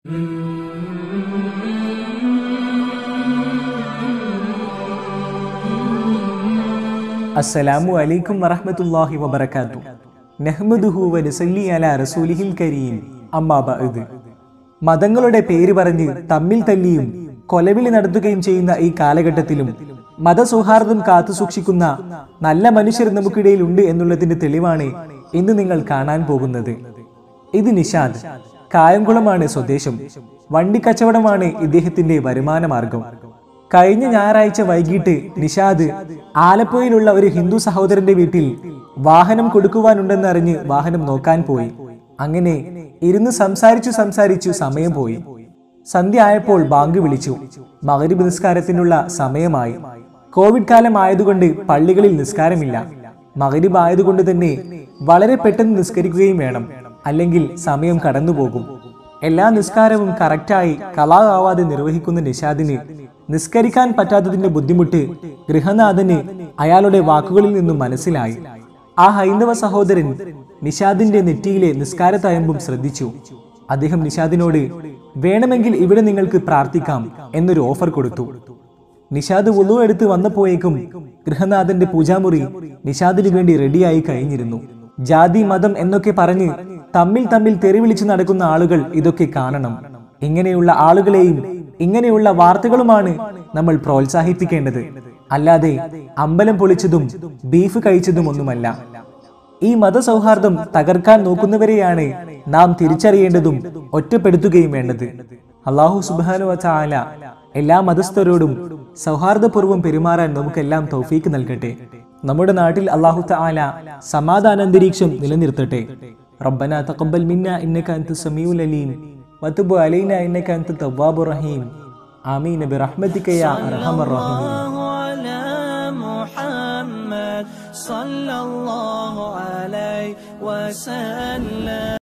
അസ്സലാമു അലൈക്കും വറഹ്മത്തുള്ളാഹി വബറകാതു നഹ്മദുഹു വ നസല്ലി അലാ റസൂലിഹിൽ കരീം അമ്മാ ബഅദ് മതങ്ങളുടെ പേര് പറഞ്ഞ് തമ്മിൽ തല്ലിയും കൊലവിളി നടത്തുകയും ചെയ്യുന്ന ഈ കാലഘട്ടത്തിലും മതസൗഹാർദ്ദം കാത്തുസൂക്ഷിക്കുന്ന നല്ല മനുഷ്യർ നമുക്കിടയിൽ ഉണ്ട് എന്നുള്ളതിന്റെ തെളിവാണ് ഇന്ന് നിങ്ങൾ കാണാൻ പോകുന്നത് ഇത് നിഷാദ് കായംകുളമാണ് സ്വദേശം വണ്ടി കച്ചവടമാണ് ഇദ്ദേഹത്തിന്റെ വരുമാന മാർഗം കഴിഞ്ഞ ഞായറാഴ്ച വൈകിട്ട് നിഷാദ് ആലപ്പുഴയിലുള്ള ഒരു ഹിന്ദു സഹോദരന്റെ വീട്ടിൽ വാഹനം കൊടുക്കുവാനുണ്ടെന്നറിഞ്ഞ് വാഹനം നോക്കാൻ പോയി അങ്ങനെ ഇരുന്ന് സംസാരിച്ചു സംസാരിച്ചു സമയം പോയി സന്ധ്യ ആയപ്പോൾ ബാങ്ക് വിളിച്ചു മകരിബ് നിസ്കാരത്തിനുള്ള സമയമായി കോവിഡ് കാലം ആയതുകൊണ്ട് പള്ളികളിൽ നിസ്കാരമില്ല മകരിബ് ആയതുകൊണ്ട് തന്നെ വളരെ പെട്ടെന്ന് നിസ്കരിക്കുകയും വേണം അല്ലെങ്കിൽ സമയം കടന്നുപോകും എല്ലാ നിസ്കാരവും കറക്റ്റായി കലാകാവാതെ നിർവഹിക്കുന്ന നിഷാദിന് നിസ്കരിക്കാൻ പറ്റാത്തതിന്റെ ബുദ്ധിമുട്ട് ഗൃഹനാഥന് അയാളുടെ വാക്കുകളിൽ നിന്നും മനസ്സിലായി ആ ഹൈന്ദവ സഹോദരൻ നിഷാദിന്റെ നെറ്റിയിലെ നിസ്കാര തയമ്പും ശ്രദ്ധിച്ചു അദ്ദേഹം നിഷാദിനോട് വേണമെങ്കിൽ ഇവിടെ നിങ്ങൾക്ക് പ്രാർത്ഥിക്കാം എന്നൊരു ഓഫർ കൊടുത്തു നിഷാദ് വുളു എടുത്ത് വന്നപ്പോയേക്കും ഗൃഹനാഥന്റെ പൂജാമുറി നിഷാദിന് വേണ്ടി റെഡിയായി കഴിഞ്ഞിരുന്നു ജാതി മതം എന്നൊക്കെ പറഞ്ഞ് തമ്മിൽ തമ്മിൽ തെറിവിളിച്ചു നടക്കുന്ന ആളുകൾ ഇതൊക്കെ കാണണം ഇങ്ങനെയുള്ള ആളുകളെയും ഇങ്ങനെയുള്ള വാർത്തകളുമാണ് നമ്മൾ പ്രോത്സാഹിപ്പിക്കേണ്ടത് അല്ലാതെ അമ്പലം പൊളിച്ചതും ബീഫ് കഴിച്ചതും ഒന്നുമല്ല ഈ മതസൗഹാർദ്ദം തകർക്കാൻ നോക്കുന്നവരെയാണ് നാം തിരിച്ചറിയേണ്ടതും ഒറ്റപ്പെടുത്തുകയും വേണ്ടത് അള്ളാഹു സുബാനു വച്ചാല എല്ലാ മതസ്ഥരോടും സൗഹാർദ്ദപൂർവ്വം പെരുമാറാൻ നമുക്കെല്ലാം തൗഫീക്ക് നൽകട്ടെ നമ്മുടെ നാട്ടിൽ അള്ളാഹു താല സമാധാന അന്തരീക്ഷം നിലനിർത്തട്ടെ റബ്ബന തഖബ്ബൽ മിന്ന ഇന്നക അൻത സമീഉൽ അലീം വതുബ് അലൈന ഇന്നക അൻത തവ്വാബുർ റഹീം ആമീൻ ബിറഹ്മതിക യാ അർഹമർ റഹീമീൻ الله على محمد صلى الله عليه وسلم